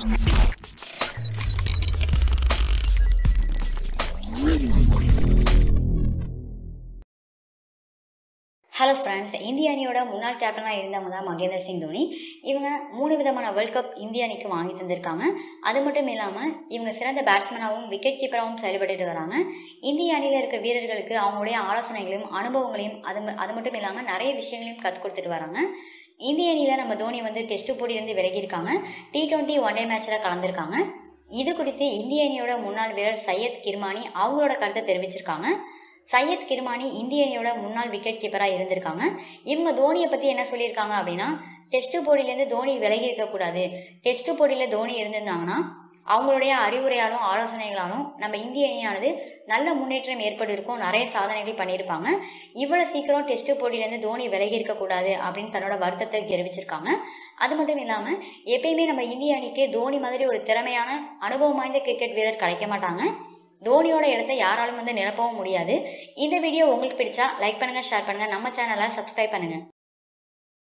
hello friends இந்திய அணியோட முன்னாள் கேப்டனாக இருந்தவங்க தான் மகேந்திர சிங் தோனி இவங்க மூணு விதமான வேர்ல்ட் கப் இந்திய அணிக்கு வாங்கி தந்திருக்காங்க அது மட்டும் இல்லாமல் இவங்க சிறந்த பேட்ஸ்மேனாகவும் விக்கெட் கீப்பராகவும் செயல்பட்டு வராங்க இந்திய அணியில் இருக்க வீரர்களுக்கு அவங்களுடைய ஆலோசனைகளையும் அனுபவங்களையும் அது ம- அது மட்டும் இல்லாமல் நிறைய விஷயங்களையும் கற்றுக் கொடுத்துட்டு வராங்க இந்திய அணியில் நம்ம தோனி வந்து டெஸ்ட் போட்டியிலேருந்து விலகியிருக்காங்க டி டுவெண்ட்டி ஒன் டே மேட்ச்சில் கலந்துருக்காங்க இது குறித்து இந்திய அணியோட முன்னாள் வீரர் சையத் கிர்மானி அவங்களோட கருத்தை தெரிவிச்சிருக்காங்க சையத் கிர்மானி இந்திய அணியோட முன்னாள் விக்கெட் கீப்பராக இருந்திருக்காங்க இவங்க தோனியை பற்றி என்ன சொல்லியிருக்காங்க அப்படின்னா டெஸ்ட் போட்டியிலேருந்து தோனி விலகி இருக்கக்கூடாது டெஸ்ட் போட்டியில் தோனி இருந்திருந்தாங்கன்னா அவங்களுடைய அறிவுரையாலும் ஆலோசனைகளாலும் நம்ம இந்திய அணியானது நல்ல முன்னேற்றம் ஏற்பட்டிருக்கும் நிறைய சாதனைகள் பண்ணியிருப்பாங்க இவ்வளோ சீக்கிரம் டெஸ்ட் போட்டியிலேருந்து தோனி விலகி இருக்கக்கூடாது அப்படின்னு தன்னோட வருத்தத்தை தெரிவிச்சிருக்காங்க அது மட்டும் இல்லாமல் எப்பயுமே நம்ம இந்திய அணிக்கு தோனி மாதிரி ஒரு திறமையான அனுபவம் வாய்ந்த கிரிக்கெட் வீரர் கிடைக்க மாட்டாங்க தோனியோட இடத்தை யாராலும் வந்து நிரப்பவும் முடியாது இந்த வீடியோ உங்களுக்கு பிடிச்சா லைக் பண்ணுங்க ஷேர் பண்ணுங்க நம்ம சேனலை சப்ஸ்கிரைப் பண்ணுங்க